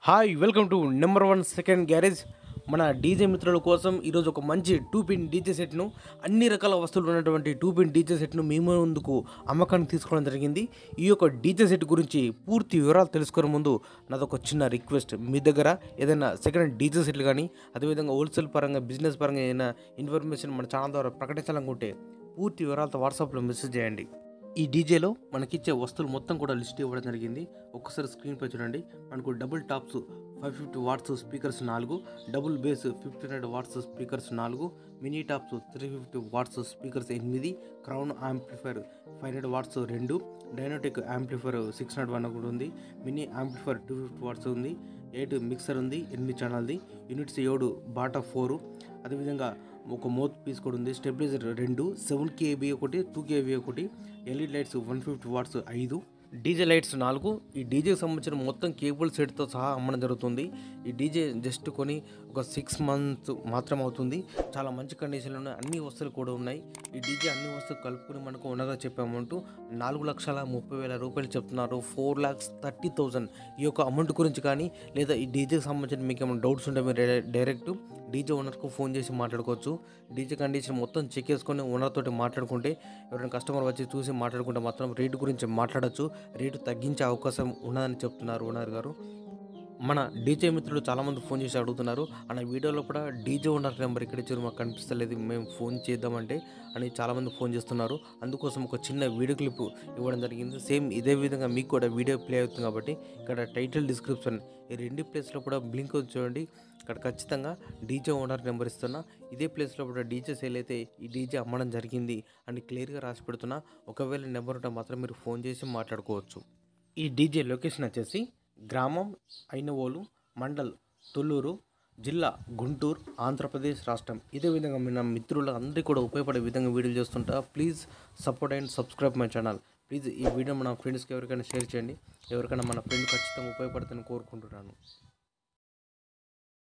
hi welcome to number one second garage మన DJ మిత్రుల కోసం ఈరోజు ఒక మంచి టూ పిన్ డీజే సెట్ను అన్ని రకాల వస్తువులు ఉన్నటువంటి టూ పిన్ డీజే సెట్ను మీ ముందుకు అమ్మకానికి తీసుకోవడం జరిగింది ఈ యొక్క డీజే సెట్ గురించి పూర్తి వివరాలు తెలుసుకునే ముందు నాదొక చిన్న రిక్వెస్ట్ మీ దగ్గర ఏదైనా సెకండ్ డీజే సెట్లు కానీ అదేవిధంగా హోల్సేల్ పరంగా బిజినెస్ పరంగా ఏదైనా ఇన్ఫర్మేషన్ మన ఛానల్ ద్వారా ప్రకటించాలనుకుంటే పూర్తి వివరాలతో వాట్సాప్లో మెసేజ్ చేయండి ఈ డీజేలో మనకిచ్చే వస్తువులు మొత్తం కూడా లిస్ట్ ఇవ్వడం జరిగింది ఒక్కసారి స్క్రీన్పై చూడండి మనకు double tops five fifty watts speakers నాలుగు double bass fifteen hundred watts speakers నాలుగు mini tops three fifty watts speakers ఎనిమిది Crown amplifier five hundred watts రెండు డైనోటిక్ యాంప్లిఫైర్ సిక్స్ హండ్రెడ్ వన్ ఒకటి ఉంది mini amplifier two fifty watts ఉంది eight mixer ఉంది ఎనిమిది ఛానల్ది యూనిట్స్ ఏడు బాటా ఫోరు అదేవిధంగా ఒక మౌత్ పీస్ కూడా ఉంది స్టెబిలైజర్ రెండు సెవెన్ కేబీ ఒకటి టూ కేబీ ఒకటి LED lights one fifty watts ఐదు డీజే లైట్స్ నాలుగు ఈ డీజేకి సంబంధించిన మొత్తం కేబుల్ సెట్తో సహా అమ్మడం జరుగుతుంది ఈ డీజే జస్ట్ కొని ఒక సిక్స్ మంత్స్ మాత్రం అవుతుంది చాలా మంచి కండిషన్లో ఉన్నాయి అన్ని వస్తువులు కూడా ఉన్నాయి ఈ డీజే అన్ని వస్తువులు కలుపుకొని మనకు ఉండగా చెప్పే అమౌంట్ నాలుగు లక్షల ముప్పై వేల రూపాయలు చెప్తున్నారు ఫోర్ ల్యాక్స్ థర్టీ థౌజండ్ ఈ యొక్క అమౌంట్ గురించి కానీ లేదా ఈ డీజేకి సంబంధించిన మీకు ఏమైనా డౌట్స్ ఉంటే మీరు డైరెక్ట్ డీజే ఓనర్కు ఫోన్ చేసి మాట్లాడుకోవచ్చు డీజే కండిషన్ మొత్తం చెక్ చేసుకొని ఓనర్ తోటి మాట్లాడుకుంటే ఎవరైనా కస్టమర్ వచ్చి చూసి మాట్లాడుకుంటే మాత్రం రేటు గురించి మాట్లాడచ్చు రేటు తగ్గించే అవకాశం ఉన్నదని చెప్తున్నారు ఓనర్ గారు మన డీజే మిత్రులు చాలామంది ఫోన్ చేసి అడుగుతున్నారు అన్న వీడియోలో కూడా డీజే ఓనర్ నెంబర్ ఇక్కడ ఇచ్చారు మాకు కనిపిస్తలేదు మేము ఫోన్ చేద్దామంటే అని చాలామంది ఫోన్ చేస్తున్నారు అందుకోసం ఒక చిన్న వీడియో క్లిప్ ఇవ్వడం జరిగింది సేమ్ ఇదే విధంగా మీకు కూడా వీడియో ప్లే అవుతుంది కాబట్టి ఇక్కడ టైటిల్ డిస్క్రిప్షన్ ఈ రెండు ప్లేస్లో కూడా బ్లింక్ ఉంది చూడండి ఇక్కడ ఖచ్చితంగా డీజే ఓనర్ నెంబర్ ఇస్తున్నా ఇదే ప్లేస్లో కూడా డీజే సేల్ అయితే ఈ డీజే అమ్మడం జరిగింది అని క్లియర్గా రాసి పెడుతున్నా ఒకవేళ నెంబర్ ఉంటే మాత్రం మీరు ఫోన్ చేసి మాట్లాడుకోవచ్చు ఈ డీజే లొకేషన్ వచ్చేసి గ్రామం ఐనవోలు మండల్ తుళ్ళూరు జిల్లా గుంటూరు ఆంధ్రప్రదేశ్ రాష్ట్రం ఇదే విధంగా మన మిత్రులు అందరికీ కూడా ఉపయోగపడే విధంగా వీడియోలు చేస్తుంటా please support and subscribe my channel please ఈ వీడియో మన ఫ్రెండ్స్కి ఎవరికైనా షేర్ చేయండి ఎవరికైనా మన ఫ్రెండ్ ఖచ్చితంగా ఉపయోగపడుతుందని కోరుకుంటున్నాను